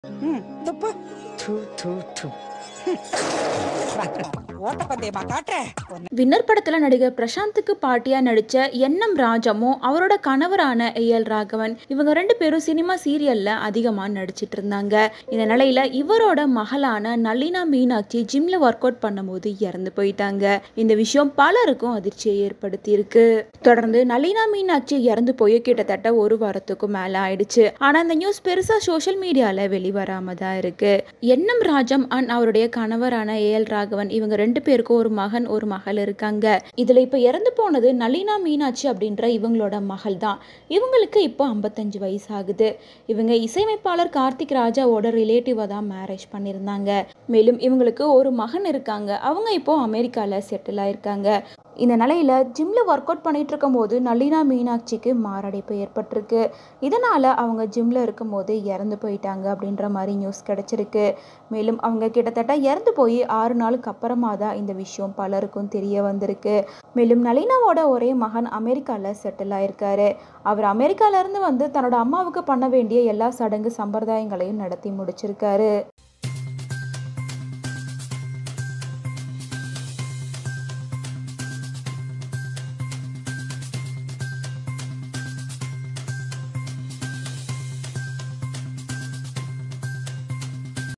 ம் துப்பு து து து ஓட்டப்பந்தயமா காட்டுறேன் வின்னர் படத்துல நடிகர் பிரசாந்துக்கு பாட்டியா நடிச்ச என்எம் ராஜமும் அவரோட கணவரான ஏஎல் ராகவன் இவங்க ரெண்டு பேரும் சினிமா சீரியல்ல அதிகமா நடிச்சிட்டு இருந்தாங்க இந்த நிலையில இவரோட மகளான நளினா மீனாட்சி ஜிம்ல ஒர்க் அவுட் பண்ணும்போது இறந்து போயிட்டாங்க இந்த விஷயம் பலருக்கும் அதிர்ச்சியை ஏற்படுத்தி இருக்கு தொடர்ந்து நளினா மீனாட்சி இறந்து போய் கிட்டத்தட்ட ஒரு வாரத்துக்கும் மேல ஆயிடுச்சு ஆனா இந்த நியூஸ் பெருசா சோஷியல் மீடியால வெளிவராம தான் இருக்கு என்எம் ராஜம் அண்ட் அவருடைய கணவரான ஏஎல் ராகவன் இவங்க ரெண்டு பேருக்கும் ஒரு மகன் ஒரு மகள் இருக்காங்க இதுல இப்ப இறந்து போனது நளினா மீனாட்சி அப்படின்ற இவங்களோட மகள் தான் இவங்களுக்கு இப்போ ஐம்பத்தஞ்சு வயசு ஆகுது இவங்க இசையமைப்பாளர் கார்த்திக் ராஜாவோட ரிலேட்டிவா தான் மேரேஜ் பண்ணியிருந்தாங்க மேலும் இவங்களுக்கு ஒரு மகன் இருக்காங்க அவங்க இப்போ அமெரிக்கால செட்டில் ஆயிருக்காங்க இந்த நிலையில ஜிம்ல ஒர்க் அவுட் பண்ணிட்டு இருக்கும்போது நளினா மீனாட்சிக்கு மாரடைப்பு ஏற்பட்டிருக்கு இதனால அவங்க ஜிம்ல இருக்கும்போது இறந்து போயிட்டாங்க அப்படின்ற மாதிரி நியூஸ் கிடைச்சிருக்கு மேலும் அவங்க கிட்டத்தட்ட இறந்து போய் ஆறு நாளுக்கு அப்புறமா தான் இந்த விஷயம் பலருக்கும் தெரிய வந்திருக்கு மேலும் நளினாவோட ஒரே மகன் அமெரிக்காவில் செட்டில் ஆயிருக்காரு அவர் அமெரிக்கால இருந்து வந்து தன்னோட அம்மாவுக்கு பண்ண வேண்டிய எல்லா சடங்கு சம்பிரதாயங்களையும் நடத்தி முடிச்சிருக்காரு